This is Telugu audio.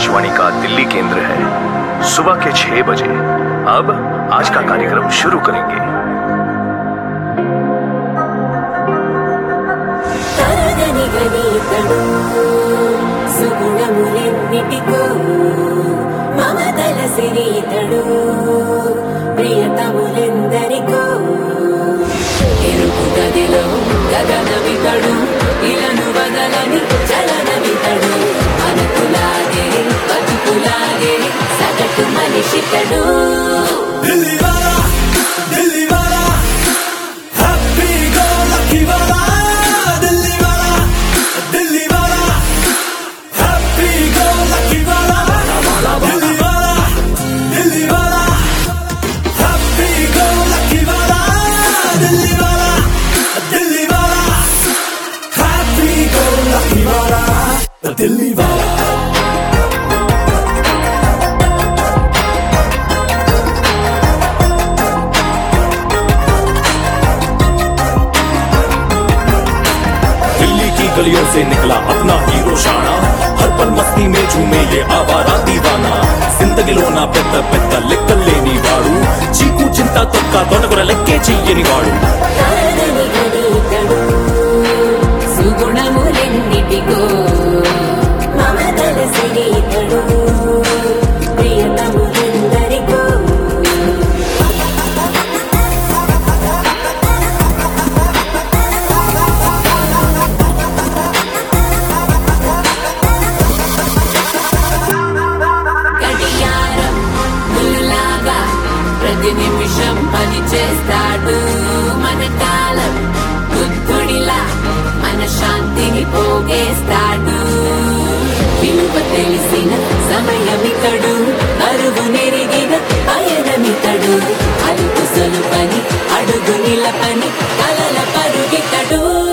आकाशवाणी का दिल्ली केंद्र है सुबह के छह बजे अब आज का कार्यक्रम शुरू करेंगे తరగని గణితడు సుగుణములెన్నిటికో మమతల సిరీతడు ప్రియతములెందరికో ఎరుపు గదిలో గగనమితడు ఇలను వదలని చలనమితడు మనకులాగే బతుకులాగే సగటు మనిషితడు दिल्ली वाला दिल्ली वाला हैप्पी गो लकी वाला दिल्ली वाला दिल्ली वाला हैप्पी गो लकी वाला दिल्ली वाला दिल्ली वाला हैप्पी गो लकी वाला दिल्ली वाला दिल्ली वाला हैप्पी गो लकी वाला दिल्ली वाला दिल्ली की गलियों से निकला अपना हीरो शाना हर पल मस्ती में झूमे ये आवारा दीवाना జిందగిలోన పెద్ద పెద్ద లెక్కలేని వాడు చీకు చింత తొక్క తొడగొర లెక్కే చెయ్యని వాడు తరగని గణితడు సుగుణములెన్నిటికో మమతల సిరీతడు ప్రియతములెందరికో గడియారం ముల్లులాగా ప్రతి నిమిషం పని చేస్తాడు మన కాలం బుద్ధుడిలా మన శాంతిని పోగేస్తాడు విలువ తెలిసిన సమయమితడు అరువు నెరిగిన పయనమితడు అలుపు సొలుపని అడుగు నిలపని కలల పరుగితడు